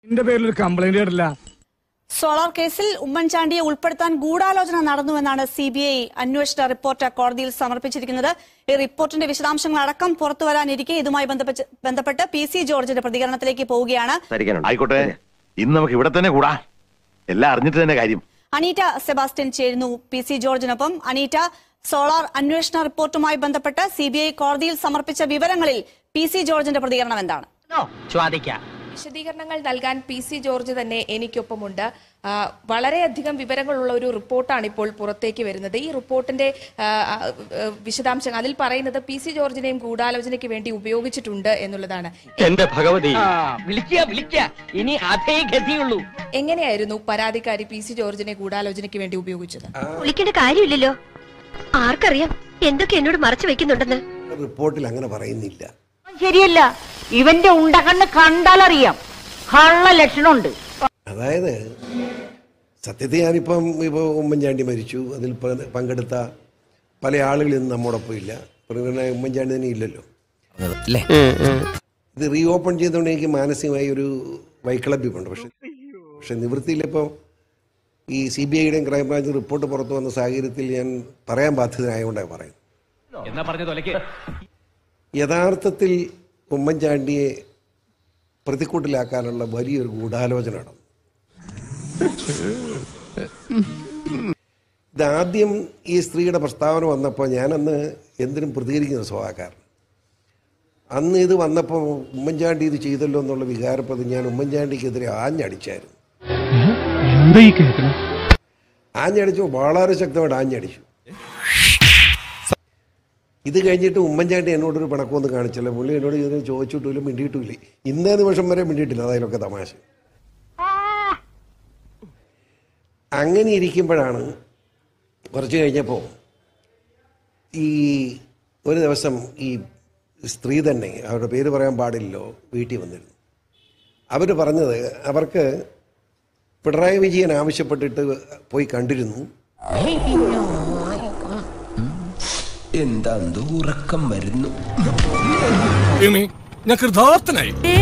എന്റെ പേരിൽ ഒരു കംപ്ലൈന്റ് കേട്ടില്ല സോളാർ കേസിൽ ഉമ്മൻചാണ്ടിയെ ഉൾപ്പെടുത്താൻ ഗൂഢാലോചന നടന്നുവെന്നാണ് സി ബി ഐ അന്വേഷണ റിപ്പോർട്ട് കോടതിയിൽ സമർപ്പിച്ചിരിക്കുന്നത് ഈ റിപ്പോർട്ടിന്റെ വിശദാംശങ്ങൾ അടക്കം പുറത്തുവരാനിരിക്കെ ഇതുമായി ബന്ധപ്പെട്ട് ബന്ധപ്പെട്ട് പി സി ജോർജിന്റെ പ്രതികരണത്തിലേക്ക് പോവുകയാണ് ആയിക്കോട്ടെ ഇന്ന് നമുക്ക് ഇവിടെ തന്നെ കൂടാ എല്ലാം അറിഞ്ഞിട്ട് തന്നെ കാര്യം അനീറ്റ സെബാസ്റ്റ്യൻ ചേരുന്നു പി സി ജോർജിനൊപ്പം അനീറ്റ സോളാർ അന്വേഷണ റിപ്പോർട്ടുമായി ബന്ധപ്പെട്ട് സി ബി ഐ കോടതിയിൽ സമർപ്പിച്ച വിവരങ്ങളിൽ പി സി ജോർജിന്റെ പ്രതികരണം എന്താണ് ചോദിക്കാം വിശദീകരണങ്ങൾ നൽകാൻ പി സി ജോർജ് തന്നെ എനിക്കൊപ്പമുണ്ട് ആ, വളരെയധികം വിവരങ്ങളുള്ള ഒരു റിപ്പോർട്ടാണ് ഇപ്പോൾ പുറത്തേക്ക് വരുന്നത് ഈ റിപ്പോർട്ടിന്റെ ആ, ആ, വിശദാംശങ്ങൾ അതിൽ പറയുന്നത് പി സി ജോർജിനെയും ഗൂഢാലോചനയ്ക്ക് വേണ്ടി ഉപയോഗിച്ചിട്ടുണ്ട് എന്നുള്ളതാണ് എന്റെ ഭഗവതി വിളിക്കുക വിളിക്കുക ഇനി അതേ ഗതിയുള്ളൂ എങ്ങനെയായിരുന്നു പരാതിക്കാരി പി സി ജോർജിനെ ഗൂഢാലോചനയ്ക്ക് വേണ്ടി ഉപയോഗിച്ചത് വിളിക്കേണ്ട കാര്യമില്ലല്ലോ ആർക്കറിയാം എന്തൊക്കെ എന്നോട് മറച്ചു വെക്കുന്നുണ്ടെന്ന് റിപ്പോർട്ടിൽ അങ്ങനെ പറയുന്നില്ല ശരിയല്ല ഇവന്റെ ഉണ്ടകണ്ണ് കണ്ടാലറിയാം കള്ള ലക്ഷണമുണ്ട് അതായത് സത്യത്തിൽ ഞാനിപ്പം ഇപ്പോൾ ഉമ്മൻചാണ്ടി മരിച്ചു അതിൽ പ- പങ്കെടുത്ത പല ആളുകളും ഇന്ന് നമ്മോടൊപ്പം ഇല്ല പിന്നെ ഉമ്മൻചാണ്ടി തന്നെ ഇല്ലല്ലോ ഇത് റീ ഓപ്പൺ ചെയ്തുകൊണ്ട് എനിക്ക് മാനസികമായി ഒരു വൈക്ലഭ്യമുണ്ട് പക്ഷെ പക്ഷെ നിവൃത്തിയിലിപ്പോൾ ഈ സി ബി ഐയുടെയും ക്രൈംബ്രാഞ്ച് റിപ്പോർട്ട് പുറത്തു വന്ന സാഹചര്യത്തിൽ ഞാൻ പറയാൻ ബാധ്യതനായതുകൊണ്ടാണ് പറയുന്നത് എന്നാ പറഞ്ഞ തൊലക്ക് യഥാർത്ഥത്തിൽ ഉമ്മൻചാണ്ടിയെ പ്രതിക്കൂട്ടിലാക്കാനുള്ള വലിയൊരു ഗൂഢാലോചന നടന്നു ഇതാദ്യം ഈ സ്ത്രീയുടെ പ്രസ്താവന വന്നപ്പോൾ ഞാനന്ന് എന്തിനും പ്രതികരിക്കുന്ന സ്വഭാവക്കാരൻ അന്ന് ഇത് വന്നപ്പോൾ ഉമ്മൻചാണ്ടി ഇത് ചെയ്തല്ലോ എന്നുള്ള വികാരപ്പത് ഞാൻ ഉമ്മൻചാണ്ടിക്കെതിരെ ആഞ്ഞടിച്ചായിരുന്നു ആഞ്ഞടിച്ചു വളരെ ശക്തമായിട്ട് ആഞ്ഞടിച്ചു ഇത് കഴിഞ്ഞിട്ട് ഉമ്മൻചാണ്ടി എന്നോടൊരു പിണക്കമൊന്നും കാണിച്ചില്ല പുള്ളി എന്നോട് ഇതിന് ചോദിച്ചിട്ടില്ല മിണ്ടിയിട്ടില്ല ഇന്നേ നിമിഷം വരെ മിണ്ടിയിട്ടില്ല അതിലൊക്കെ തമാശ അങ്ങനെ ഇരിക്കുമ്പോഴാണ് കുറച്ച് കഴിഞ്ഞപ്പോൾ ഈ ഒരു ദിവസം ഈ സ്ത്രീ തന്നെ അവരുടെ പേര് പറയാൻ പാടില്ലല്ലോ വീട്ടിൽ വന്നിരുന്നു അവർ പറഞ്ഞത് അവർക്ക് പിണറായി വിജയൻ ആവശ്യപ്പെട്ടിട്ട് പോയി കണ്ടിരുന്നു എന്താ ഉറക്കം വരുന്നു ഞാൻ കൃതാർത്ഥനായി